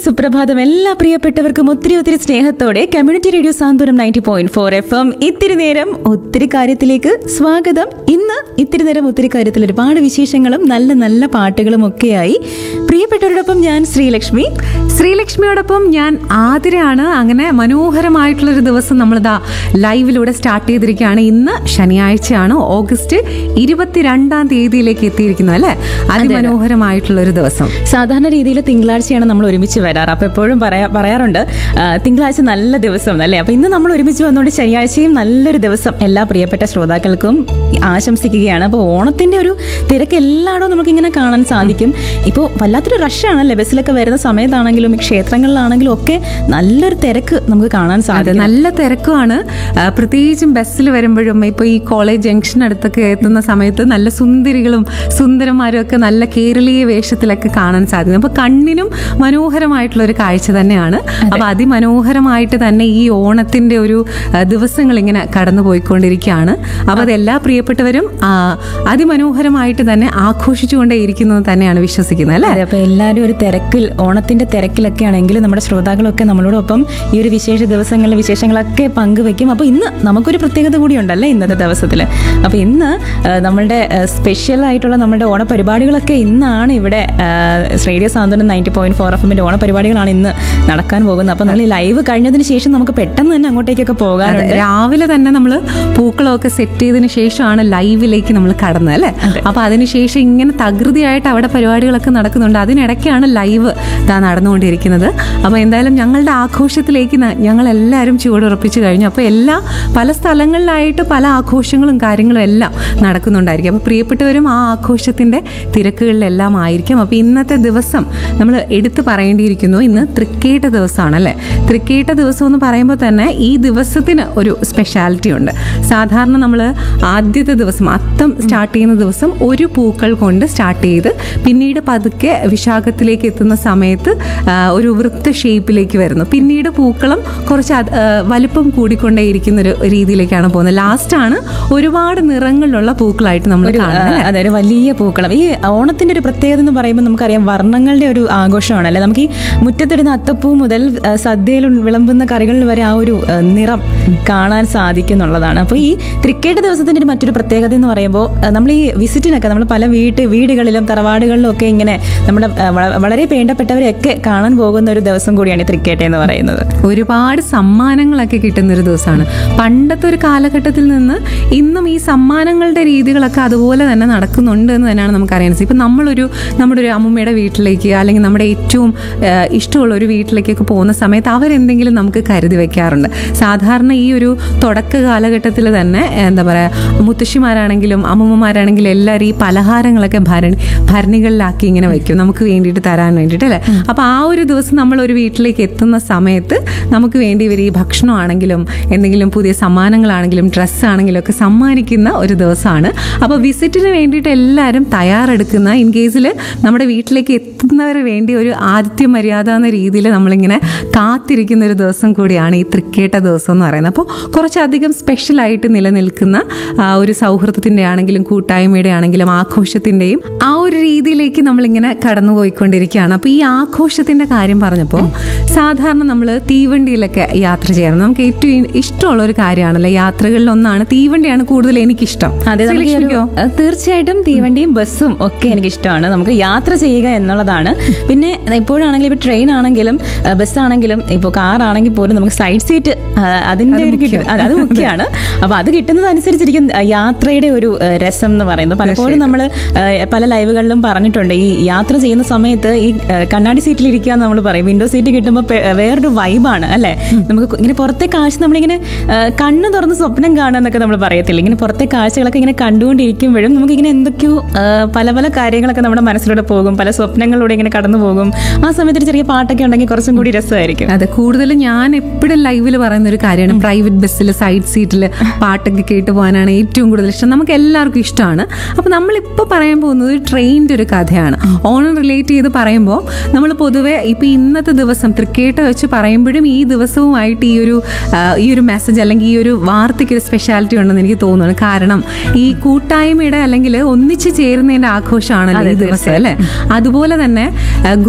സുപ്രഭാതം എല്ലാ പ്രിയപ്പെട്ടവർക്കും ഒത്തിരി ഒത്തിരി സ്നേഹത്തോടെ community radio Santhwanam ninety point four F M ഇത്തിരി നേരം ഒത്തിരി കാര്യത്തിലേക്ക് സ്വാഗതം ഇന്ന് ഇത്തിരി നേരം ഒത്തിരി കാര്യത്തിൽ ഒരുപാട് വിശേഷങ്ങളും നല്ല നല്ല പാട്ടുകളും ഒക്കെയായി പ്രിയപ്പെട്ടവരോടൊപ്പം ഞാൻ ശ്രീലക്ഷ്മി ശ്രീലക്ഷ്മിയോടൊപ്പം ഞാൻ ആതിരയാണ് അങ്ങനെ മനോഹരമായിട്ടുള്ളൊരു ദിവസം നമ്മളിതാ ലൈവിലൂടെ സ്റ്റാർട്ട് ചെയ്തിരിക്കുകയാണ് ഇന്ന് ശനിയാഴ്ചയാണ് ഓഗസ്റ്റ് ഇരുപത്തിരണ്ടാം തീയതിയിലേക്ക് എത്തിയിരിക്കുന്നത് അല്ലേ അതിമനോഹരമായിട്ടുള്ള ഒരു ദിവസം സാധാരണ രീതിയിൽ തിങ്കളാഴ്ചയാണ് നമ്മൾ ഒരുമിച്ച് വരാറ് അപ്പോൾ എപ്പോഴും പറയാ പറയാറുണ്ട് ആ, തിങ്കളാഴ്ച നല്ല ദിവസം അല്ലേ അപ്പോൾ ഇന്ന് നമ്മൾ ഒരുമിച്ച് വന്നുകൊണ്ട് ശനിയാഴ്ചയും നല്ലൊരു ദിവസം എല്ലാ പ്രിയപ്പെട്ട ശ്രോതാക്കൾക്കും ആശംസിക്കുകയാണ് അപ്പോൾ ഓണത്തിന്റെ ഒരു തിരക്ക് എല്ലായിടവും നമുക്ക് ഇങ്ങനെ കാണാൻ സാധിക്കും ഇപ്പോൾ വല്ലാത്തൊരു റഷാണല്ലേ ബസ്സിലൊക്കെ വരുന്ന സമയത്താണെങ്കിലും ഈ ക്ഷേത്രങ്ങളിലാണെങ്കിലും ഒക്കെ നല്ലൊരു തിരക്ക് നമുക്ക് കാണാൻ അതെ സാധിക്കും നല്ല തിരക്കുമാണ് ആ, പ്രത്യേകിച്ചും ബസ്സിൽ വരുമ്പോഴും ഇപ്പോൾ ഈ കോളേജ് ജംഗ്ഷൻ അടുത്തൊക്കെ എത്തുന്ന സമയത്ത് നല്ല സുന്ദരികളും സുന്ദരന്മാരും ഒക്കെ നല്ല കേരളീയ വേഷത്തിലൊക്കെ കാണാൻ സാധിക്കും അപ്പോൾ കണ്ണിനും മനോഹരമായിട്ടുള്ള ഒരു കാഴ്ച തന്നെയാണ് അപ്പോൾ അതിമനോഹരമായിട്ട് തന്നെ ഈ ഓണത്തിന്റെ ഒരു ആ, ദിവസങ്ങൾ ഇങ്ങനെ കടന്നു പോയിക്കൊണ്ടിരിക്കുകയാണ് അപ്പോൾ അത് എല്ലാ പ്രിയപ്പെട്ടവരും ആ, അതിമനോഹരമായിട്ട് തന്നെ ആഘോഷിച്ചുകൊണ്ടേയിരിക്കുന്നു എന്ന് തന്നെയാണ് വിശ്വസിക്കുന്നത് അല്ലേ അതെ അപ്പൊ എല്ലാവരും ഒരു തിരക്കിൽ ഓണത്തിന്റെ തിരക്കിലൊക്കെ ആണെങ്കിലും നമ്മുടെ ശ്രോതാക്കളൊക്കെ നമ്മളോടൊപ്പം ഈ ഒരു വിശേഷ ദിവസങ്ങളിലെ വിശേഷങ്ങളൊക്കെ പങ്കുവെക്കും അപ്പൊ ഇന്ന് നമുക്കൊരു പ്രത്യേകത കൂടി ഉണ്ടല്ലേ ഇന്നത്തെ ദിവസത്തിൽ അപ്പൊ ഇന്ന് ആ, നമ്മളുടെ സ്പെഷ്യൽ ആയിട്ടുള്ള നമ്മുടെ ഓണപരിപാടികളൊക്കെ ഇന്നാണ് ഇവിടെ ആ, radio Santhwanam ninety point four എഫിന്റെ ഓണപരിപാടികളാണ് ഇന്ന് നടക്കാൻ പോകുന്നത് അപ്പൊ നമ്മൾ ഈ ലൈവ് കഴിഞ്ഞതിന് ശേഷം നമുക്ക് പെട്ടെന്ന് തന്നെ അങ്ങോട്ടേക്കൊക്കെ പോകാറുണ്ട് രാവിലെ തന്നെ നമ്മൾ പൂക്കളമൊക്കെ സെറ്റ് ചെയ്തതിന് ശേഷമാണ് ലൈവിലേക്ക് നമ്മൾ കടന്നത് അല്ലേ അപ്പൊ അതിനുശേഷം ഇങ്ങനെ തകൃതിയായിട്ട് അവിടെ പരിപാടികളൊക്കെ നടക്കുന്നുണ്ട് അതിനിടയ്ക്കാണ് ലൈവ് ഇതാ നടന്നുകൊണ്ടിരിക്കുന്നത് അപ്പൊ എന്തായാലും ഞങ്ങളുടെ ആഘോഷത്തിലേക്ക് ന- ഞങ്ങൾ എല്ലാവരും ചുവടുറപ്പിച്ചു കഴിഞ്ഞു അപ്പൊ എല്ലാ പല സ്ഥലങ്ങളിലായിട്ട് പല ആഘോഷങ്ങളും കാര്യങ്ങളും എല്ലാം നടക്കുന്നുണ്ടായിരിക്കും അപ്പൊ പ്രിയപ്പെട്ടവരും ആ ആഘോഷത്തിന്റെ തിരക്കുകളിലെല്ലാം ആയിരിക്കും അപ്പൊ ഇന്നത്തെ ദിവസം നമ്മൾ എടുത്തു പറയേണ്ടിയിരിക്കുന്നു ഇന്ന് തൃക്കേട്ട ദിവസമാണ് അല്ലേ തൃക്കേട്ട ദിവസം എന്ന് പറയുമ്പോൾ തന്നെ ഈ ദിവസത്തിന് ഒരു സ്പെഷ്യാലിറ്റി ഉണ്ട് സാധാരണ നമ്മൾ ആദ്യത്തെ ദിവസം അത്തം സ്റ്റാർട്ട് ചെയ്യുന്ന ദിവസം ഒരു പൂക്കൾ കൊണ്ട് സ്റ്റാർട്ട് ചെയ്ത് പിന്നീട് പതുക്കെ വിശാഖത്തിലേക്ക് എത്തുന്ന സമയത്ത് ആ, ഒരു വൃത്ത ഷേപ്പിലേക്ക് വരുന്നു പിന്നീട് പൂക്കളം കുറച്ച് അത്, ആ, വലിപ്പം കൂടിക്കൊണ്ടേയിരിക്കുന്ന ഒരു രീതിയിലേക്കാണ് പോകുന്നത് ലാസ്റ്റാണ് ഒരുപാട് നിറങ്ങളിലുള്ള പൂക്കളായിട്ട് നമ്മൾ ഒരു കാണുന്നത് ആ, അതെ ഒരു വലിയ പൂക്കളം ഈ ഓണത്തിന്റെ ഒരു പ്രത്യേകത എന്ന് പറയുമ്പോൾ നമുക്കറിയാം വർണ്ണങ്ങളുടെ ഒരു ആഘോഷമാണല്ലേ നമുക്ക് ഈ മുറ്റത്തിടുന്ന അത്തപ്പൂ മുതൽ ആ, സദ്യയിൽ വിളമ്പുന്ന കറികളിൽ വരെ ആ ഒരു ആ, നിറം കാണാൻ സാധിക്കും എന്നുള്ളതാണ് അപ്പോൾ ഈ ക്രിക്കറ്റ് ദിവസത്തിന്റെ ഒരു മറ്റൊരു പ്രത്യേകത എന്ന് പറയുമ്പോൾ ആ, നമ്മൾ ഈ വിസിറ്റിനൊക്കെ നമ്മൾ പല വീട്ട് വീടുകളിലും തറവാടുകളിലും ഒക്കെ ഇങ്ങനെ നമ്മുടെ ആ, വള- വളരെ വേണ്ടപ്പെട്ടവരെയൊക്കെ കാണാൻ പോകുന്ന ഒരു ദിവസം കൂടിയാണ് ഈ ക്രിക്കറ്റ് എന്ന് പറയുന്നത് ഒരുപാട് സമ്മാനങ്ങളൊക്കെ കിട്ടുന്ന ഒരു ദിവസമാണ് പണ്ടത്തെ ഒരു കാലഘട്ടത്തിൽ നിന്ന് ഇന്നും ഈ സമ്മാനങ്ങളുടെ രീതികളൊക്കെ അതുപോലെ തന്നെ നടക്കുന്നുണ്ട് എന്ന് തന്നെയാണ് നമുക്കറിയാൻ ഇപ്പം നമ്മളൊരു നമ്മുടെ ഒരു അമ്മൂമ്മയുടെ വീട്ടിലേക്ക് അല്ലെങ്കിൽ നമ്മുടെ ഏറ്റവും ആ, ഇഷ്ടമുള്ള ഒരു വീട്ടിലേക്കൊക്കെ പോകുന്ന സമയത്ത് അവരെന്തെങ്കിലും നമുക്ക് കരുതി വെക്കാറുണ്ട് സാധാരണ ഈ ഒരു തുടക്ക കാലഘട്ടത്തിൽ തന്നെ എന്താ പറയുക മുത്തശ്ശിമാരാണെങ്കിലും അമ്മൂമ്മമാരാണെങ്കിലും എല്ലാവരും ഈ പലഹാരങ്ങളൊക്കെ ഭരണി ഭരണികളിലാക്കി ഇങ്ങനെ വെക്കും നമുക്ക് വേണ്ടിയിട്ട് തരാൻ വേണ്ടിയിട്ട് അല്ലേ അപ്പോൾ ആ ഒരു ദിവസം നമ്മൾ ഒരു വീട്ടിലേക്ക് എത്തുന്ന സമയത്ത് നമുക്ക് വേണ്ടി ഇവർ ഈ ഭക്ഷണമാണെങ്കിലും എന്തെങ്കിലും പുതിയ സമ്മാനങ്ങളാണെങ്കിലും ഡ്രസ്സാണെങ്കിലും ഒക്കെ സമ്മാനിക്കുന്ന ഒരു ദിവസമാണ് അപ്പോൾ വിസിറ്റിന് വേണ്ടിയിട്ട് എല്ലാവരും തയ്യാറെടുക്കുന്ന ഇൻ കേസിൽ നമ്മുടെ വീട്ടിലേക്ക് എത്തുന്നവർ വേണ്ടി ഒരു ആതിഥ്യ മര്യാദ എന്ന രീതിയിൽ നമ്മളിങ്ങനെ കാത്തിരിക്കുന്ന ഒരു ദിവസം കൂടിയാണ് ഈ തൃക്കേട്ട ദിവസം എന്ന് പറയുന്നത് അപ്പോൾ കുറച്ചധികം സ്പെഷ്യലായിട്ട് നിലനിൽക്കുന്ന ആ, ഒരു സൗഹൃദത്തിൻ്റെ ആണെങ്കിലും കൂട്ടായ്മയുടെ ആണെങ്കിലും ആഘോഷത്തിൻ്റെയും ആ ഒരു രീതിയിലേക്ക് നമ്മളിങ്ങനെ കടന്നുപോയിക്കൊണ്ടിരിക്കുകയാണ് അപ്പോൾ ഈ ആഘോഷത്തിൻ്റെ കാര്യം പറഞ്ഞപ്പോൾ സാധാരണ നമ്മൾ തീവണ്ടിയിലൊക്കെ യാത്ര ചെയ്യണം നമുക്ക് ഏറ്റവും ഇഷ്ടമുള്ള ഒരു കാര്യമാണല്ലോ യാത്രകളിൽ ഒന്നാണ് തീവണ്ടിയാണ് കൂടുതൽ എനിക്കിഷ്ടം അതെ നമുക്ക് ഈ ഒരു- ശ്രീലക്ഷ്മിക്കോ? അഹ് തീർച്ചയായിട്ടും തീവണ്ടിയും ബസ്സും ഒക്കെ എനിക്ക് ഇഷ്ടമാണ് നമുക്ക് യാത്ര ചെയ്യുക എന്നുള്ളതാണ് പിന്നെ ഇപ്പോഴാണെങ്കിലും ഇപ്പൊ ട്രെയിൻ ആണെങ്കിലും അഹ് ബസ്സാണെങ്കിലും ഇപ്പോൾ കാർ ആണെങ്കിൽ പോലും നമുക്ക് സൈഡ് സീറ്റ് അതിന്റെ ഒരു കിട്ടും അത് അത് മുഖ്യമാണ് അപ്പൊ അത് കിട്ടുന്നത് അനുസരിച്ചിരിക്കും അഹ് യാത്രയുടെ ഒരു അഹ് രസം എന്ന് പറയുന്നത് പലപ്പോഴും നമ്മൾ പല ലൈവുകളിലും പറഞ്ഞിട്ടുണ്ട് ഈ യാത്ര ചെയ്യുന്ന സമയത്ത് ഈ അഹ് കണ്ണാടി സീറ്റിൽ ഇരിക്കുക നമ്മൾ പറയും വിൻഡോ സീറ്റ് കിട്ടുമ്പോൾ പെ- വേറൊരു വൈബാണ് അല്ലെ നമുക്ക് ഇങ്ങനെ പുറത്തെ കാഴ്ച നമ്മളിങ്ങനെ അഹ് കണ്ണ് തുറന്ന് സ്വപ്നം കാണുക എന്നൊക്കെ നമ്മൾ പറയത്തില്ല ഇങ്ങനെ പുറത്തെ കാഴ്ചകളൊക്കെ ഇങ്ങനെ കണ്ടുകൊണ്ടിരിക്കുമ്പോഴും നമുക്കിങ്ങനെ എന്തൊക്കെയോ ആ, പല പല കാര്യങ്ങളൊക്കെ നമ്മുടെ മനസ്സിലൂടെ പോകും പല സ്വപ്നങ്ങളിലൂടെ ഇങ്ങനെ കടന്നു പോകും ആ സമയത്ത് ഒരു ചെറിയ പാട്ടൊക്കെ ഉണ്ടെങ്കിൽ കുറച്ചും കൂടി രസമായിരിക്കും അതെ കൂടുതലും ഞാൻ എപ്പോഴും ലൈവിൽ പറയുന്ന ഒരു കാര്യമാണ് പ്രൈവറ്റ് ബസ്സിൽ സൈഡ് സീറ്റിൽ പാട്ടൊക്കെ കേട്ട് പോകാനാണ് ഏറ്റവും കൂടുതൽ ഇഷ്ടം നമുക്ക് എല്ലാവർക്കും ഇഷ്ടമാണ് അപ്പോൾ നമ്മളിപ്പോൾ പറയാൻ പോകുന്നത് ട്രെയിനിൻ്റെ ഒരു കഥയാണ് ഓണം റിലേറ്റ് ചെയ്ത് പറയുമ്പോൾ നമ്മൾ പൊതുവെ ഇപ്പം ഇന്നത്തെ ദിവസം തൃക്കേട്ട വെച്ച് പറയുമ്പോഴും ഈ ദിവസവുമായിട്ട് ഈ ഒരു ആ, ഈ ഒരു മെസ്സേജ് അല്ലെങ്കിൽ ഈ ഒരു വാർത്തയ്ക്ക് ഒരു സ്പെഷ്യാലിറ്റി ഉണ്ടെന്ന് എനിക്ക് തോന്നുന്നു കാരണം ഈ കൂട്ടായ്മയുടെ അല്ലെങ്കിൽ ഒന്നിച്ച് ചേരുന്നതിന്റെ ആഘോഷമാണല്ലോ ഈ ദിവസം അല്ലേ അതുപോലെ തന്നെ ആ,